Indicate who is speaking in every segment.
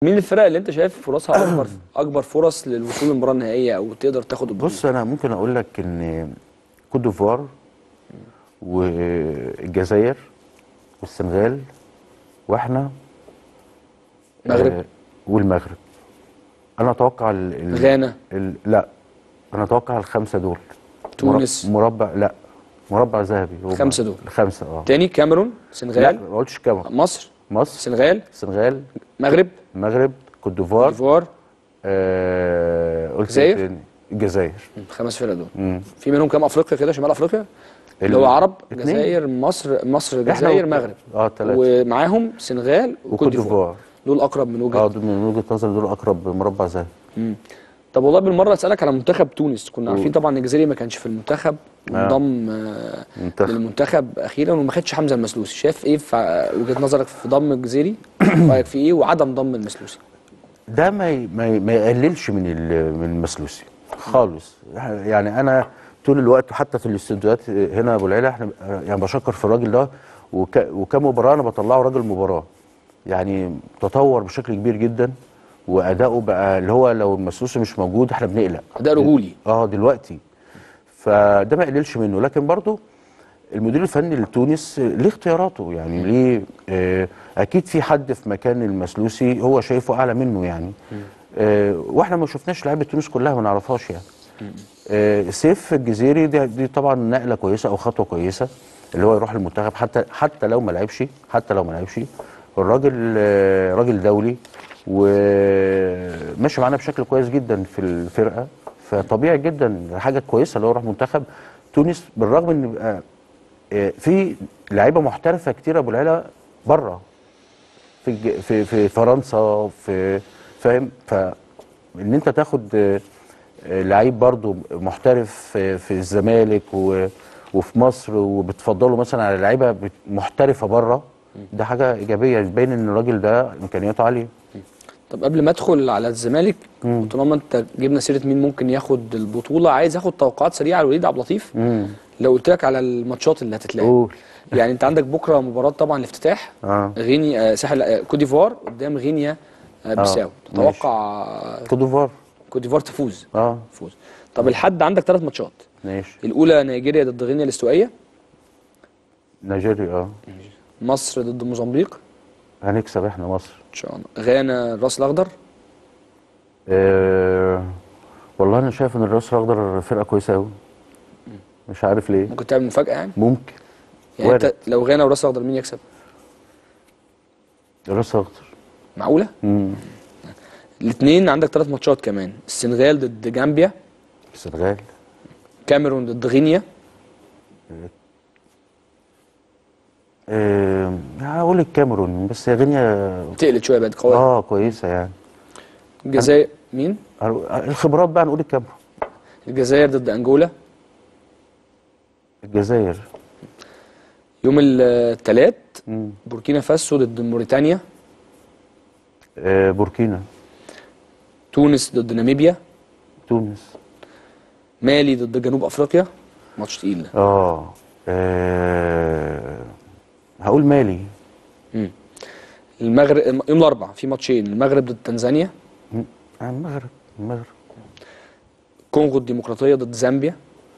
Speaker 1: مين الفرق اللي انت شايف فرصها اكبر اكبر فرص للوصول للمباراه النهائيه او تقدر تاخد البطوله
Speaker 2: بص انا ممكن اقول لك ان كوت ديفوار والجزائر والسنغال واحنا
Speaker 1: المغرب؟
Speaker 2: آه، والمغرب انا اتوقع ال ال
Speaker 1: غانا
Speaker 2: ال لا انا اتوقع الخمسه دول
Speaker 1: تونس.
Speaker 2: مر- مربع لا مربع ذهبي هم
Speaker 1: الخمسة دول.
Speaker 2: الخمسه اه
Speaker 1: تاني كاميرون
Speaker 2: لا
Speaker 1: سنغال
Speaker 2: ما قلتش كام
Speaker 1: مصر
Speaker 2: مصر
Speaker 1: سنغال
Speaker 2: السنغال
Speaker 1: مغرب
Speaker 2: المغرب كوت ديفوار
Speaker 1: ديفوار
Speaker 2: آه قلت
Speaker 1: الجزائر؟
Speaker 2: إيه تاني؟ الجزائر
Speaker 1: خمس فرق دول
Speaker 2: مم.
Speaker 1: في منهم كام افريقيا كده شمال افريقيا
Speaker 2: ال-
Speaker 1: اللي هو عرب
Speaker 2: اتنين.
Speaker 1: جزائر مصر مصر
Speaker 2: إحنا
Speaker 1: جزائر
Speaker 2: و-
Speaker 1: مغرب
Speaker 2: اه ثلاثه
Speaker 1: ومعاهم سنغال وكوت
Speaker 2: وكوت
Speaker 1: ديفوار
Speaker 2: ديفوار
Speaker 1: دول اقرب من وجهه
Speaker 2: اه دول من وجهه نظري دول اقرب مربع ذهبي
Speaker 1: مم. طب والله بالمره اسالك على منتخب تونس كنا عارفين طبعا الجزائري ما كانش في المنتخب انضم آه
Speaker 2: منتخب.
Speaker 1: للمنتخب اخيرا وما خدش حمزه المسلوسي شايف ايه في ع- وجهه نظرك في ضم الجزيري رايك في ايه وعدم ضم المسلوسي
Speaker 2: ده ما ي- ما ي- ما يقللش من ال- من المسلوسي خالص يعني انا طول الوقت حتى في الاستوديوهات هنا يا ابو العلا احنا يعني بشكر في الراجل ده وك وكمباراه انا بطلعه راجل مباراه يعني تطور بشكل كبير جدا واداؤه بقى اللي هو لو المسلوسي مش موجود احنا بنقلق
Speaker 1: اداء رجولي
Speaker 2: اه دلوقتي فده ما يقللش منه لكن برضه المدير الفني لتونس ليه اختياراته يعني ليه آه اكيد في حد في مكان المسلوسي هو شايفه اعلى منه يعني آه واحنا ما شفناش لعيبه تونس كلها ما نعرفهاش يعني آه سيف الجزيري دي, دي طبعا نقله كويسه او خطوه كويسه اللي هو يروح المنتخب حتى حتى لو ما لعبش حتى لو ما لعبش الراجل آه راجل دولي وماشي معانا بشكل كويس جدا في الفرقه فطبيعي جدا حاجه كويسه اللي هو يروح منتخب تونس بالرغم ان بقى آه، في لعيبه محترفه كتير يا ابو العلا بره في الج- في في فرنسا في فاهم فان انت تاخد آه، آه، لعيب برضو محترف في, في الزمالك و- وفي مصر وبتفضله مثلا على لعيبه بت- محترفه بره ده حاجه ايجابيه تبين ان الراجل ده امكانياته عاليه
Speaker 1: طب قبل ما ادخل على الزمالك طالما انت جبنا سيره مين ممكن ياخد البطوله عايز اخد توقعات سريعه لوليد عبد اللطيف
Speaker 2: امم
Speaker 1: لو قلت لك على الماتشات اللي هتتلعب
Speaker 2: قول
Speaker 1: يعني انت عندك بكره مباراه طبعا الافتتاح
Speaker 2: اه
Speaker 1: غينيا آه، ساحل آه، كوت ديفوار قدام غينيا آه، بيساو
Speaker 2: ماشي.
Speaker 1: تتوقع آه،
Speaker 2: كوت ديفوار
Speaker 1: كوت ديفوار تفوز
Speaker 2: اه
Speaker 1: تفوز طب الحد عندك ثلاث ماتشات
Speaker 2: ماشي
Speaker 1: الاولى نيجيريا ضد غينيا الاستوائيه
Speaker 2: نيجيريا اه
Speaker 1: مصر ضد موزمبيق
Speaker 2: هنكسب احنا مصر
Speaker 1: ان شاء الله غانا الراس الاخضر
Speaker 2: آه والله انا شايف ان الراس الاخضر فرقه كويسه قوي مش عارف ليه
Speaker 1: ممكن تعمل مفاجاه يعني
Speaker 2: ممكن
Speaker 1: يعني انت
Speaker 2: وارد.
Speaker 1: لو غانا والراس الاخضر مين يكسب
Speaker 2: الراس الاخضر
Speaker 1: معقوله
Speaker 2: امم
Speaker 1: الاثنين عندك ثلاث ماتشات كمان السنغال ضد جامبيا
Speaker 2: السنغال
Speaker 1: كاميرون ضد غينيا
Speaker 2: آه هقول الكاميرون بس غينيا
Speaker 1: تقلت شويه بقت قويه
Speaker 2: اه كويسه يعني
Speaker 1: الجزائر مين
Speaker 2: الخبرات بقى نقول الكاميرون
Speaker 1: الجزائر ضد انجولا
Speaker 2: الجزائر
Speaker 1: يوم الثلاث
Speaker 2: مم.
Speaker 1: بوركينا فاسو ضد موريتانيا
Speaker 2: آه بوركينا
Speaker 1: تونس ضد ناميبيا
Speaker 2: تونس
Speaker 1: مالي ضد جنوب افريقيا ماتش تقيل ده
Speaker 2: اه, آه هقول مالي
Speaker 1: مم. المغرب يوم الاربعاء في ماتشين المغرب ضد تنزانيا
Speaker 2: مم. آه، المغرب المغرب
Speaker 1: كونغو الديمقراطيه ضد زامبيا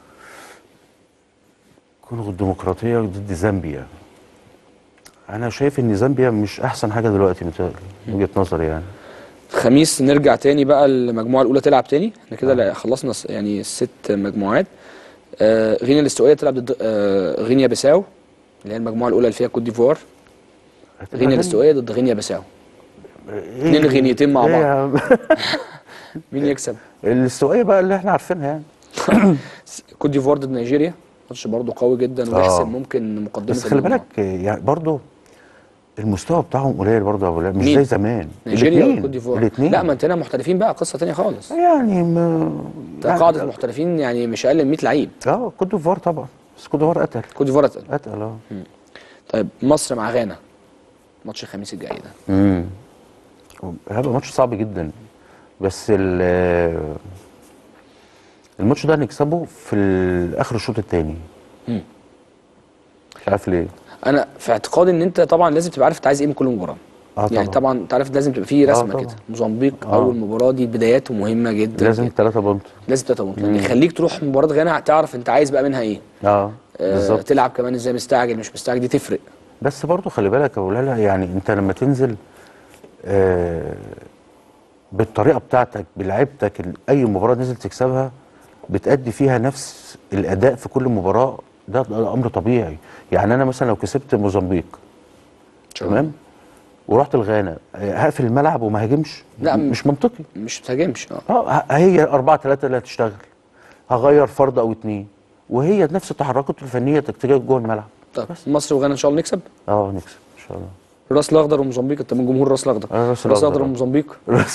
Speaker 2: كونغو الديمقراطية ضد زامبيا أنا شايف إن زامبيا مش أحسن حاجة دلوقتي متهيألي من وجهة نظري يعني
Speaker 1: الخميس نرجع تاني بقى المجموعه الاولى تلعب تاني احنا كده لا- خلصنا س- يعني الست مجموعات آه غينيا الاستوائيه تلعب ضد آه غينيا بيساو اللي هي المجموعه الاولى اللي فيها كوت ديفوار غينيا الاستوائيه ضد غينيا بيساو اتنين غينيتين مع
Speaker 2: إيه
Speaker 1: بعض.
Speaker 2: يا عم؟
Speaker 1: مين يكسب
Speaker 2: الاستوائية بقى اللي احنا عارفينها يعني
Speaker 1: كوت ديفوار ضد نيجيريا ماتش برضه قوي جدا
Speaker 2: آه.
Speaker 1: ويحسم ممكن مقدمه
Speaker 2: بس خلي
Speaker 1: المجموعة.
Speaker 2: بالك يعني برضه المستوى بتاعهم قليل برضه يا أبو العلا، مش
Speaker 1: مين؟
Speaker 2: زي زمان
Speaker 1: نيجيريا
Speaker 2: الاتنين-
Speaker 1: وكوت ديفوار
Speaker 2: الاثنين
Speaker 1: لا ما انت هنا محترفين بقى قصه تانية خالص
Speaker 2: يعني ما
Speaker 1: ده قاعده محترفين يعني مش اقل من 100 لعيب
Speaker 2: اه كوت ديفوار طبعا بس كوت ديفوار قتل
Speaker 1: كوت ديفوار اتقل
Speaker 2: قتل اه
Speaker 1: طيب مصر مع غانا ماتش الخميس الجاي ده
Speaker 2: امم هيبقى ماتش صعب جدا بس ال- الماتش ده هنكسبه في ال- اخر الشوط الثاني
Speaker 1: مم.
Speaker 2: مش عارف ليه
Speaker 1: انا في اعتقادي ان انت طبعا لازم تبقى عارف انت عايز ايه من كل مباراه
Speaker 2: اه
Speaker 1: يعني طبعا انت عارف لازم تبقى فيه
Speaker 2: آه
Speaker 1: رسمه
Speaker 2: طبعا.
Speaker 1: كده موزمبيق
Speaker 2: آه.
Speaker 1: اول مباراه دي بداياته مهمه جدا
Speaker 2: لازم
Speaker 1: جدا.
Speaker 2: ثلاثة بونت
Speaker 1: لازم تلاتة بونت لان يخليك تروح مباراه غانا تعرف انت عايز بقى منها ايه
Speaker 2: اه
Speaker 1: آه
Speaker 2: بالظبط
Speaker 1: تلعب كمان ازاي مستعجل مش مستعجل دي تفرق
Speaker 2: بس برضو خلي بالك يا ولاله يعني انت لما تنزل آه بالطريقه بتاعتك بلعبتك ال- اي مباراه نزل تكسبها بتأدي فيها نفس الاداء في كل مباراه ده, ده امر طبيعي يعني انا مثلا لو كسبت موزمبيق تمام ورحت الغانا آه، هقفل الملعب وما هاجمش
Speaker 1: لا،
Speaker 2: م- مش منطقي
Speaker 1: مش تهاجمش اه
Speaker 2: اه ه- هي 4 3 اللي هتشتغل هغير فرد او اتنين وهي نفس التحركات الفنيه تكتيكيه جوه الملعب
Speaker 1: طب مصر وغانا ان شاء الله نكسب
Speaker 2: اه نكسب ان شاء الله
Speaker 1: الراس الاخضر وموزمبيق انت من جمهور الراس الاخضر
Speaker 2: آه، الراس
Speaker 1: الراس
Speaker 2: الأخضر.
Speaker 1: الاخضر وموزمبيق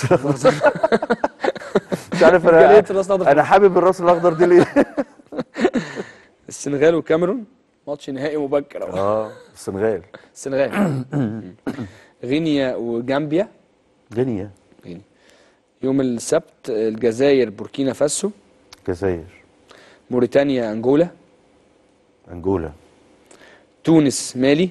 Speaker 2: مش عارف
Speaker 1: رجالية
Speaker 2: انا
Speaker 1: الراس الأخضر.
Speaker 2: انا حابب الراس الاخضر دي ليه
Speaker 1: السنغال والكاميرون ماتش نهائي مبكر اهو
Speaker 2: اه السنغال
Speaker 1: السنغال غينيا وجامبيا
Speaker 2: غينيا
Speaker 1: غينيا يوم السبت الجزائر بوركينا فاسو
Speaker 2: الجزائر
Speaker 1: موريتانيا انجولا
Speaker 2: انجولا
Speaker 1: تونس مالي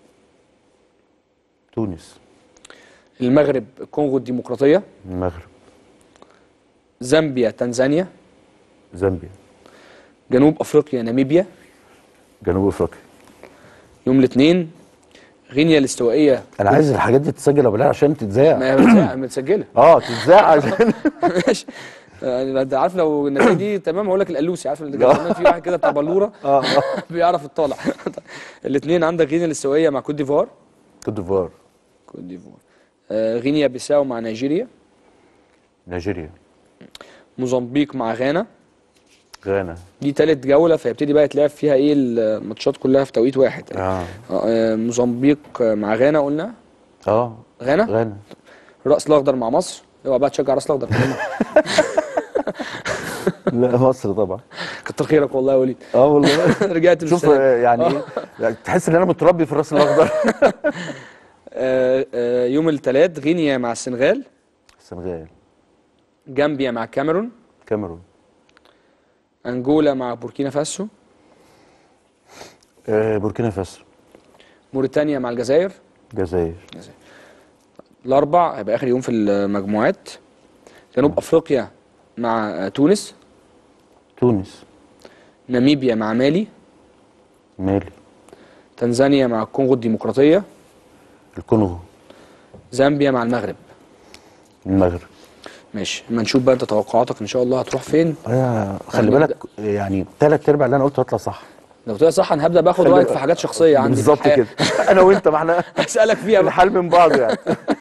Speaker 2: تونس
Speaker 1: المغرب الكونغو الديمقراطيه
Speaker 2: المغرب
Speaker 1: زامبيا تنزانيا
Speaker 2: زامبيا
Speaker 1: جنوب افريقيا ناميبيا
Speaker 2: جنوب افريقيا
Speaker 1: يوم الاثنين غينيا الاستوائيه
Speaker 2: انا عايز الحاجات دي تتسجل يا بلال عشان تتذاع
Speaker 1: ما هي متسجلة- متسجله
Speaker 2: اه تتذاع عشان
Speaker 1: ماشي يعني انت عارف لو النتائج دي تمام هقول لك الالوسي عارف اللي كان في واحد كده بتاع بلوره
Speaker 2: اه اه
Speaker 1: بيعرف يطالع الاثنين عندك غينيا الاستوائيه مع كوت ديفوار
Speaker 2: كوت ديفوار
Speaker 1: كوت ديفوار آه غينيا بيساو مع نيجيريا
Speaker 2: نيجيريا
Speaker 1: موزمبيق مع غانا
Speaker 2: غانا
Speaker 1: دي تالت جوله فيبتدي بقى يتلعب فيها ايه الماتشات كلها في توقيت واحد يعني.
Speaker 2: اه
Speaker 1: آه موزمبيق مع غانا قلنا
Speaker 2: اه
Speaker 1: غانا
Speaker 2: غانا
Speaker 1: الراس الاخضر مع مصر اوعى بقى تشجع راس الاخضر
Speaker 2: لا مصر طبعا
Speaker 1: كتر خيرك والله يا وليد
Speaker 2: اه والله
Speaker 1: رجعت
Speaker 2: شوف
Speaker 1: بالسلامة.
Speaker 2: آه، يعني ايه يعني تحس ان انا متربي في الراس الاخضر
Speaker 1: آه آه يوم الثلاث غينيا مع السنغال
Speaker 2: السنغال
Speaker 1: جامبيا مع الكاميرون
Speaker 2: كاميرون
Speaker 1: انجولا مع بوركينا فاسو
Speaker 2: آه بوركينا فاسو
Speaker 1: موريتانيا مع الجزائر
Speaker 2: الجزائر
Speaker 1: الاربع هيبقى اخر يوم في المجموعات جنوب افريقيا مع آه، تونس
Speaker 2: تونس
Speaker 1: ناميبيا مع مالي
Speaker 2: مالي
Speaker 1: تنزانيا مع الكونغو الديمقراطيه
Speaker 2: الكونغو
Speaker 1: زامبيا مع المغرب
Speaker 2: المغرب
Speaker 1: ماشي اما نشوف بقى انت توقعاتك ان شاء الله هتروح فين
Speaker 2: آه خلي
Speaker 1: هنبدأ.
Speaker 2: بالك يعني ثلاث ارباع اللي انا قلته هيطلع صح
Speaker 1: لو طلع صح انا هبدا باخد
Speaker 2: خلي
Speaker 1: رايك
Speaker 2: بالك.
Speaker 1: في حاجات شخصيه عندي في
Speaker 2: بالظبط
Speaker 1: الحياة.
Speaker 2: كده انا وانت ما احنا
Speaker 1: هسالك فيها بقى
Speaker 2: الحال من بعض يعني